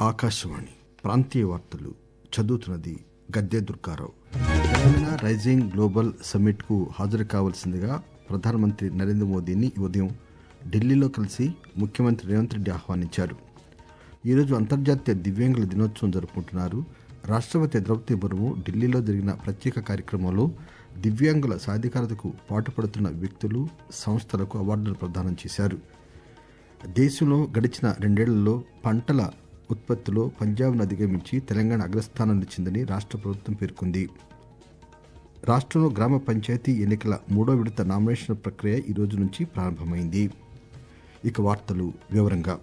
ఆకాశవాణి ప్రాంతీయ వార్తలు చదువుతున్నది Gadde Durgarao Telangana rising global summit కు హాజరు కావాల్సిందిగా ప్రధానమంత్రి నరేంద్ర మోదీని ఈ ఉదయం ఢిల్లీలో కలిసి ముఖ్యమంత్రి రేవంత్ రెడ్డి ఆహ్వానించారు ఈరోజు అంతర్జాతీయ దివ్యాంగుల దినోత్సవం జరుపుకుంటున్నారు రాష్టపతి ద్రౌపది ముర్ము ఢిల్లీలో జరిగిన ప్రత్యేక కార్యక్రమంలో దివ్యాంగుల సాధికారతకు పాటుపడుతున్న వ్యక్తులు సంస్థలకు అవార్డులు ప్రదానం చేశారు దేశంలో గడిచిన రెండేళ్లలో పంటల ఉత్పత్తిలో పంజాబ్ను అధిగమించి తెలంగాణ అగ్రస్థానం నిలిచిందని రాష్ట ప్రభుత్వం పేర్కొంది రాష్ట్రంలో గ్రామ పంచాయతీ ఎన్నికల మూడో విడత నామినేషన్ ప్రక్రియ ఈ రోజు నుంచి ప్రారంభమైంది ఇక వార్తలు వివరంగా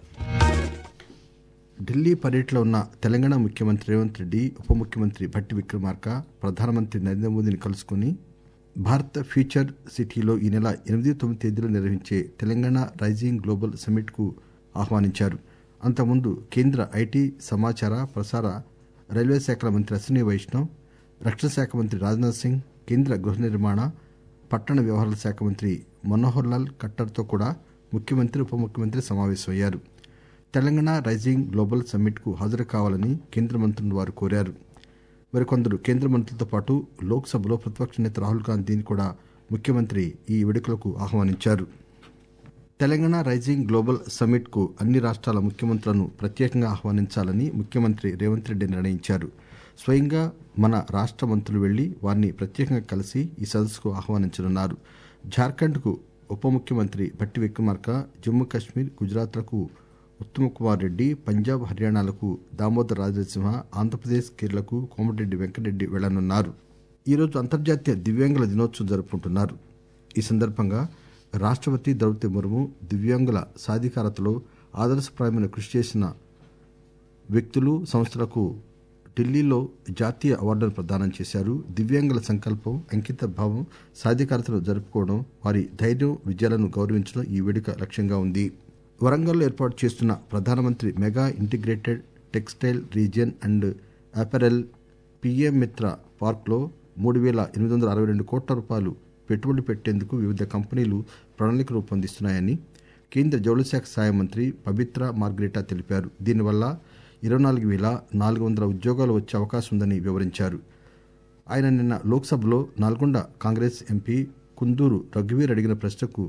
ఢిల్లీ పర్యటనలో ఉన్న తెలంగాణ ముఖ్యమంత్రి రేవంత్ రెడ్డి ఉప ముఖ్యమంత్రి భట్టి విక్రమార్క ప్రధానమంత్రి నరేంద్ర మోదీని కలుసుకుని భారత్ ఫ్యూచర్ సిటీలో ఈ నెల ఎనిమిది తొమ్మిది తేదీలో నిర్వహించే తెలంగాణ రైజింగ్ గ్లోబల్ సమ్మిట్ కు ఆహ్వానించారు అంతకుముందు కేంద్ర ఐటీ సమాచార ప్రసార రైల్వే శాఖల మంత్రి అశ్విని వైష్ణవ్ రక్షణ శాఖ మంత్రి రాజ్నాథ్ సింగ్ కేంద్ర గృహ నిర్మాణ పట్టణ వ్యవహారాల శాఖ మంత్రి మనోహర్ లాల్ ఖట్టర్తో కూడా ముఖ్యమంత్రి ఉప ముఖ్యమంత్రి సమావేశమయ్యారు తెలంగాణ రైజింగ్ గ్లోబల్ సమ్మిట్ కు హాజరు కావాలని కేంద్ర మంత్రులను వారు కోరారు మరికొందరు కేంద్ర మంత్రులతో పాటు లోక్ సభలో ప్రతిపక్ష నేత రాహుల్ గాంధీని కూడా ముఖ్యమంత్రి ఈ వేడుకలకు ఆహ్వానించారు తెలంగాణ రైజింగ్ గ్లోబల్ సమ్మిట్ కు అన్ని రాష్ట్రాల ముఖ్యమంత్రులను ప్రత్యేకంగా ఆహ్వానించాలని ముఖ్యమంత్రి రేవంత్ రెడ్డి నిర్ణయించారు స్వయంగా మన రాష్ట మంత్రులు వెళ్లి వారిని ప్రత్యేకంగా కలిసి ఈ సదస్సుకు ఆహ్వానించనున్నారు జార్ఖండ్ కు ఉప ముఖ్యమంత్రి భట్టి విక్రమార్క జమ్మూ కశ్మీర్ గుజరాత్లకు ఉత్తమ్ కుమార్ రెడ్డి పంజాబ్ హర్యానాలకు దామోదర్ రాజనరసింహ ఆంధ్రప్రదేశ్ కేరళకు కోమటిరెడ్డి వెంకటరెడ్డి వెళ్లనున్నారు ఈరోజు అంతర్జాతీయ దివ్యాంగుల దినోత్సవం జరుపుకుంటున్నారు ఈ సందర్భంగా రాష్టపతి ద్రౌపది ముర్ము దివ్యాంగుల సాధికారతలో ఆదర్శప్రాయమైన కృషి చేసిన వ్యక్తులు సంస్థలకు ఢిల్లీలో జాతీయ అవార్డును ప్రదానం చేశారు దివ్యాంగుల సంకల్పం అంకిత భావం సాధికారతను జరుపుకోవడం వారి ధైర్యం విజయాలను గౌరవించడం ఈ వేడుక లక్ష్యంగా ఉంది వరంగల్లో ఏర్పాటు చేస్తున్న ప్రధానమంత్రి mega integrated textile region and apparel PM Mitra పార్క్లో మూడు వేల ఎనిమిది వందల అరవై రెండు కోట్ల రూపాయలు పెట్టుబడి పెట్టేందుకు వివిధ కంపెనీలు ప్రణాళిక రూపొందిస్తున్నాయని కేంద్ర జౌళి శాఖ సహాయ మంత్రి పబిత్ర మార్గరేటా తెలిపారు దీనివల్ల ఇరవై నాలుగు వేల నాలుగు వందల ఉద్యోగాలు వచ్చే అవకాశం ఉందని వివరించారు ఆయన నిన్న లోక్సభలో నల్గొండ కాంగ్రెస్ ఎంపీ కుందూరు రఘువీర్ అడిగిన ప్రశ్నకు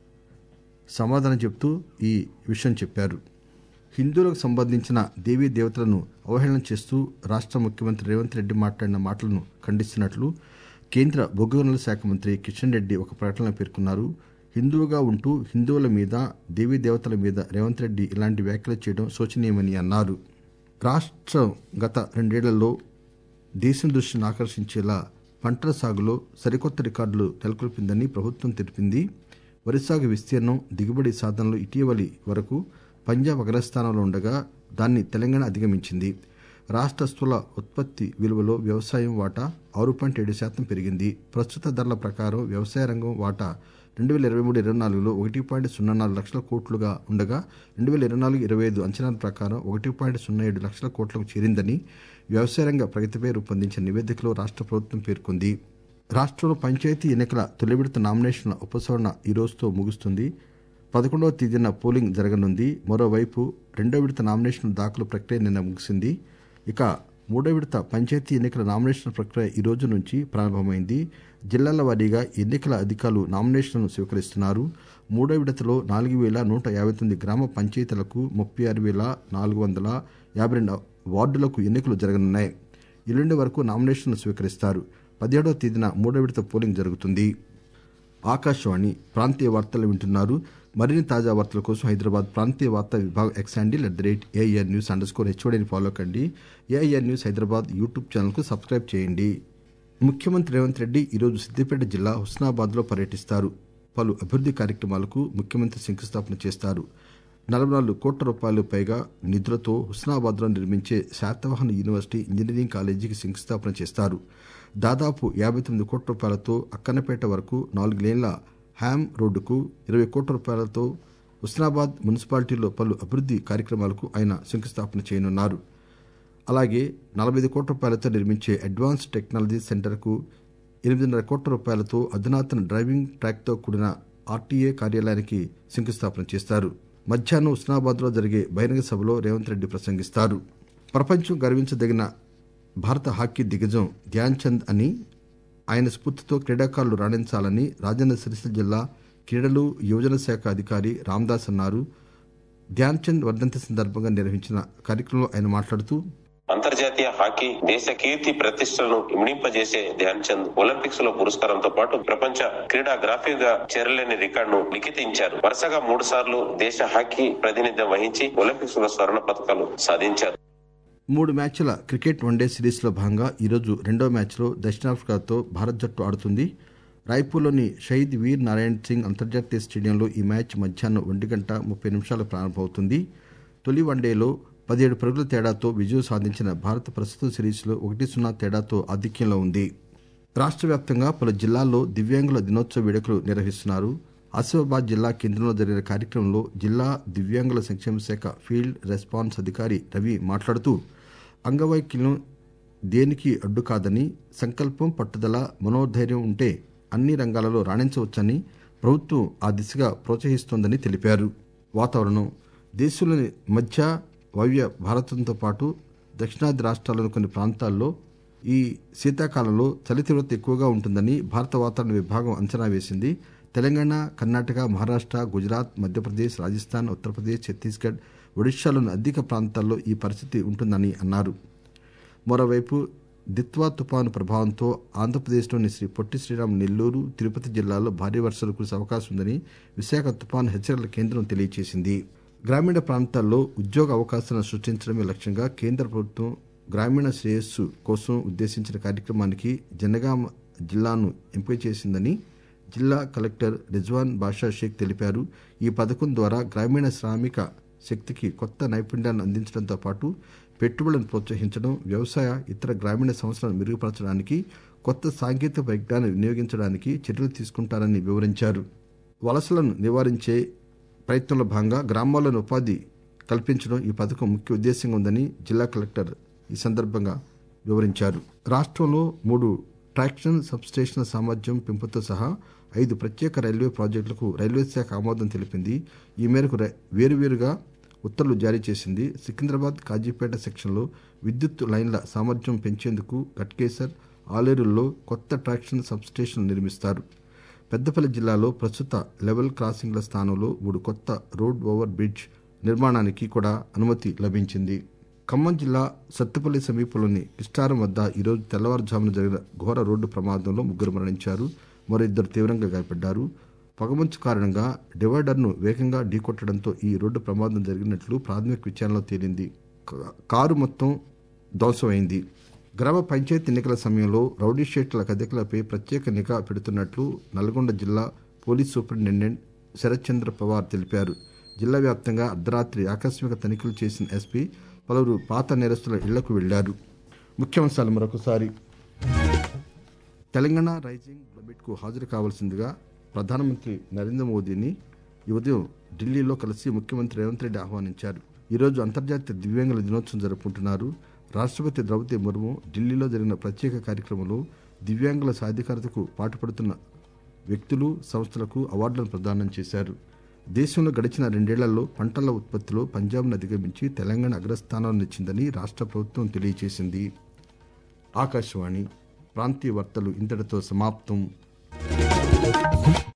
సమాధానం చెబుతూ ఈ విషయం చెప్పారు హిందువులకు సంబంధించిన దేవీ దేవతలను అవహేళన చేస్తూ రాష్ట ముఖ్యమంత్రి రేవంత్ రెడ్డి మాట్లాడిన మాటలను ఖండిస్తున్నట్లు కేంద్ర బొగ్గు గనుల శాఖ మంత్రి కిషన్ రెడ్డి ఒక ప్రకటనలో పేర్కొన్నారు హిందువుగా ఉంటూ హిందువుల మీద దేవీ దేవతల మీద రేవంత్ రెడ్డి ఇలాంటి వ్యాఖ్యలు చేయడం శోచనీయమని అన్నారు రాష్ట్రం గత రెండేళ్లలో దేశం దృష్టిని ఆకర్షించేలా పంటల సాగులో సరికొత్త రికార్డులు నెలకొల్పిందని ప్రభుత్వం తెలిపింది వరి సాగు విస్తీర్ణం దిగుబడి సాధనలో ఇటీవలి వరకు పంజాబ్ అగ్రస్థానంలో ఉండగా దాన్ని తెలంగాణ అధిగమించింది రాష్ట్ర స్థూల ఉత్పత్తి విలువలో వ్యవసాయం వాటా ఆరు పాయింట్ ఏడు శాతం పెరిగింది ప్రస్తుత ధరల ప్రకారం వ్యవసాయ రంగం వాటా రెండు వేల ఇరవై మూడు ఇరవై నాలుగులో ఒకటి పాయింట్ సున్నా నాలుగు లక్షల కోట్లుగా ఉండగా రెండు వేల ఇరవై నాలుగు ఇరవై ఐదు అంచనాల ప్రకారం ఒకటి పాయింట్ సున్నా ఏడు లక్షల కోట్లకు చేరిందని వ్యవసాయ రంగ ప్రగతిపై రూపొందించిన నివేదికలో రాష్ట్ర ప్రభుత్వం పేర్కొంది రాష్ట్రంలో పంచాయతీ ఎన్నికల తొలి విడత నామినేషన్ల ఉపసంహరణ ఈ రోజుతో ముగుస్తుంది పదకొండవ తేదీన పోలింగ్ జరగనుంది మరోవైపు రెండో విడత నామినేషన్ దాఖలు ప్రక్రియ నిన్న ముగిసింది ఇక మూడో విడత పంచాయతీ ఎన్నికల నామినేషన్ ప్రక్రియ ఈ రోజు నుంచి ప్రారంభమైంది జిల్లాల వారీగా ఎన్నికల అధికారులు నామినేషన్లను స్వీకరిస్తున్నారు మూడో విడతలో నాలుగు వేల నూట యాభై తొమ్మిది గ్రామ పంచాయతీలకు ముప్పై ఆరు వేల నాలుగు వందల యాభై రెండు వార్డులకు ఎన్నికలు జరగనున్నాయి ఎల్లుండి వరకు నామినేషన్లు స్వీకరిస్తారు పదిహేడవ తేదీన మూడో విడత పోలింగ్ జరుగుతుంది ఆకాశవాణి ప్రాంతీయ వార్తలు వింటున్నారు మరిన్ని తాజా వార్తల కోసం హైదరాబాద్ ప్రాంతీయ వార్తా విభాగం X handle at the rate AIR news under score హెచ్ఓడిని ఫాలో కండి ఏఐఆర్ న్యూస్ హైదరాబాద్ యూట్యూబ్ ఛానల్కు సబ్స్క్రైబ్ చేయండి ముఖ్యమంత్రి రేవంత్ రెడ్డి ఈరోజు సిద్దిపేట జిల్లా హుస్నాబాద్లో పర్యటిస్తారు పలు అభివృద్ది కార్యక్రమాలకు ముఖ్యమంత్రి శంకుస్థాపన చేస్తారు నలభై నాలుగు కోట్ల రూపాయలు పైగా నిధులతో హుస్నాబాద్లో నిర్మించే శాతవాహన యూనివర్సిటీ ఇంజనీరింగ్ కాలేజీకి శంకుస్థాపన చేస్తారు దాదాపు యాభై తొమ్మిది కోట్ల రూపాయలతో అక్కన్నపేట వరకు నాలుగు లేన్ల హ్యామ్ రోడ్డుకు ఇరవై కోట్ల రూపాయలతో హుస్నాబాద్ మున్సిపాలిటీలో పలు అభివృద్ది కార్యక్రమాలకు ఆయన శంకుస్థాపన చేయనున్నారు అలాగే నలభై ఐదు కోట్ల రూపాయలతో నిర్మించే అడ్వాన్స్ టెక్నాలజీ సెంటర్కు ఎనిమిదిన్నర కోట్ల రూపాయలతో అధునాతన డ్రైవింగ్ ట్రాక్తో కూడిన ఆర్టీఏ కార్యాలయానికి శంకుస్థాపన చేస్తారు మధ్యాహ్నం హుస్నాబాద్లో జరిగే బహిరంగ సభలో రేవంత్ రెడ్డి ప్రసంగిస్తారు ప్రపంచం గర్వించదగిన భారత హాకీ దిగ్గజం ధ్యాన్ చంద్ అని ఆయన స్ఫూర్తితో క్రీడాకారులు రాణించాలని రాజన్న సిరిసిల్ల జిల్లా క్రీడలు యువజన శాఖ అధికారి రామదాస్ అన్నారు ధ్యాన్ చంద్ వర్ధంతి సందర్భంగా నిర్వహించిన కార్యక్రమంలో ఆయన మాట్లాడుతూ అంతర్జాతీయ హాకీ దేశ కీర్తి ప్రతిష్టలను ఇమిడింపజేసే ధ్యాన్ చంద్ ఒలింపిక్స్ లో పురస్కారంతో పాటు ప్రపంచ క్రీడా గ్రాఫిక్ గా చేరలేని రికార్డును లిఖితించారు వరుసగా మూడు సార్లు దేశ హాకీ ప్రాతినిధ్యం వహించి ఒలింపిక్స్ లో స్వర్ణ పథకాలు సాధించారు మూడు మ్యాచ్ల క్రికెట్ వన్డే సిరీస్ లో భాగంగా ఈరోజు రెండో మ్యాచ్లో దక్షిణాఫ్రికాతో భారత్ జట్టు ఆడుతుంది రాయ్పూర్లోని షహీద్ వీర్ నారాయణ్ సింగ్ అంతర్జాతీయ స్టేడియంలో ఈ మ్యాచ్ మధ్యాహ్నం ఒంటి గంట ముప్పై నిమిషాలకు ప్రారంభమవుతుంది తొలి వన్డేలో పదిహేడు పరుగుల తేడాతో విజయం సాధించిన భారత్ ప్రస్తుత సిరీస్లో ఒకటి సున్నా తేడాతో ఆధిక్యంలో ఉంది రాష్ట్ర వ్యాప్తంగా పలు జిల్లాల్లో దివ్యాంగుల దినోత్సవ వేడుకలు నిర్వహిస్తున్నారు ఆసిఫాబాద్ జిల్లా కేంద్రంలో జరిగిన కార్యక్రమంలో జిల్లా దివ్యాంగుల సంక్షేమ శాఖ ఫీల్డ్ రెస్పాన్స్ అధికారి రవి మాట్లాడుతూ అంగవైకల్యం దేనికి అడ్డు కాదని సంకల్పం పట్టుదల మనోధైర్యం ఉంటే అన్ని రంగాలలో రాణించవచ్చని ప్రభుత్వం ఆ దిశగా ప్రోత్సహిస్తోందని తెలిపారు వాతావరణం దేశంలోని మధ్య వాయువ్య భారతంతో పాటు దక్షిణాది రాష్ట్రాల్లోని కొన్ని ప్రాంతాల్లో ఈ శీతాకాలంలో చలి తీవ్రత ఎక్కువగా ఉంటుందని భారత వాతావరణ విభాగం అంచనా వేసింది తెలంగాణ కర్ణాటక మహారాష్ట్ర గుజరాత్ మధ్యప్రదేశ్ రాజస్థాన్ ఉత్తరప్రదేశ్ ఛత్తీస్గఢ్ ఒడిశాలోని అధిక ప్రాంతాల్లో ఈ పరిస్థితి ఉంటుందని అన్నారు మరోవైపు దిత్వా తుపాను ప్రభావంతో ఆంధ్రప్రదేశ్లోని శ్రీ పొట్టి శ్రీరామ్ నెల్లూరు తిరుపతి జిల్లాల్లో భారీ వర్షాలు కురిసే అవకాశం ఉందని విశాఖ తుపాను హెచ్చరికల కేంద్రం తెలియజేసింది గ్రామీణ ప్రాంతాల్లో ఉద్యోగ అవకాశాలను సృష్టించడమే లక్ష్యంగా కేంద్ర ప్రభుత్వం గ్రామీణ శ్రేయస్సు కోసం ఉద్దేశించిన కార్యక్రమానికి జనగామ జిల్లాను ఎంపిక చేసిందని జిల్లా కలెక్టర్ రిజ్వాన్ బాషా షేక్ తెలిపారు ఈ పథకం ద్వారా గ్రామీణ శ్రామిక శక్తికి కొత్త నైపుణ్యాలను అందించడంతో పాటు పెట్టుబడులను ప్రోత్సహించడం వ్యవసాయ ఇతర గ్రామీణ సంస్థలను మెరుగుపరచడానికి కొత్త సాంకేతిక పరిజ్ఞానం వినియోగించడానికి చర్యలు తీసుకుంటారని వివరించారు వలసలను నివారించే ప్రయత్నంలో భాగంగా గ్రామాల్లోని ఉపాధి కల్పించడం ఈ పథకం ముఖ్య ఉద్దేశంగా ఉందని జిల్లా కలెక్టర్ ఈ సందర్భంగా వివరించారు రాష్ట్రంలో మూడు ట్రాక్షన్ సబ్స్టేషన్ల సామర్థ్యం పెంపుతో సహా ఐదు ప్రత్యేక రైల్వే ప్రాజెక్టులకు రైల్వే శాఖ ఆమోదం తెలిపింది ఈ మేరకు రై- వేరువేరుగా ఉత్తర్వులు జారీ చేసింది సికింద్రాబాద్ కాజీపేట సెక్షన్లో విద్యుత్ లైన్ల సామర్థ్యం పెంచేందుకు ఘట్కేసర్ ఆలేరుల్లో కొత్త ట్రాక్షన్ సబ్స్టేషన్లు నిర్మిస్తారు పెద్దపల్లి జిల్లాలో ప్రస్తుత లెవెల్ క్రాసింగ్ల స్థానంలో మూడు కొత్త రోడ్ ఓవర్ బ్రిడ్జ్ నిర్మాణానికి కూడా అనుమతి లభించింది ఖమ్మం జిల్లా సత్తుపల్లి సమీపంలోని కిస్టారం వద్ద ఈరోజు తెల్లవారుజామున జరిగిన ఘోర రోడ్డు ప్రమాదంలో ముగ్గురు మరణించారు మరో ఇద్దరు తీవ్రంగా గాయపడ్డారు పొగమంచు కారణంగా డివైడర్ను వేగంగా ఢీకొట్టడంతో ఈ రోడ్డు ప్రమాదం జరిగినట్లు ప్రాథమిక విచారణలో తేలింది కా- కారు మొత్తం ధ్వంసమైంది గ్రామ పంచాయతీ ఎన్నికల సమయంలో రౌడీ షీట్ల కదలికలపై ప్రత్యేక నిఘా పెడుతున్నట్లు నల్గొండ జిల్లా పోలీస్ సూపరింటెండెంట్ శరత్చంద్ర పవార్ తెలిపారు జిల్లా వ్యాప్తంగా అర్ధరాత్రి ఆకస్మిక తనిఖీలు చేసిన ఎస్పీ పలువురు పాత నేరస్తుల ఇళ్లకు వెళ్లారు ముఖ్యాంశాలు మరొకసారి తెలంగాణ రైజింగ్ కు హాజరు కావాల్సిందిగా ప్రధానమంత్రి నరేంద్ర మోదీని ఈ ఉదయం ఢిల్లీలో కలిసి ముఖ్యమంత్రి రేవంత్ రెడ్డి ఆహ్వానించారు ఈరోజు అంతర్జాతీయ దివ్యాంగుల దినోత్సవం జరుపుకుంటున్నారు రాష్ట్రపతి ద్రౌపది ముర్ము ఢిల్లీలో జరిగిన ప్రత్యేక కార్యక్రమంలో దివ్యాంగుల సాధికారతకు పాటుపడుతున్న వ్యక్తులు సంస్థలకు అవార్డులను ప్రదానం చేశారు దేశంలో గడిచిన రెండేళ్లలో పంటల ఉత్పత్తిలో పంజాబ్ను అధిగమించి తెలంగాణ అగ్రస్థానంలో నిలిచిందని రాష్ట్ర ప్రభుత్వం తెలియజేసింది ఆకాశవాణి ప్రాంతీయ వార్తలు ఇంతటితో సమాప్తం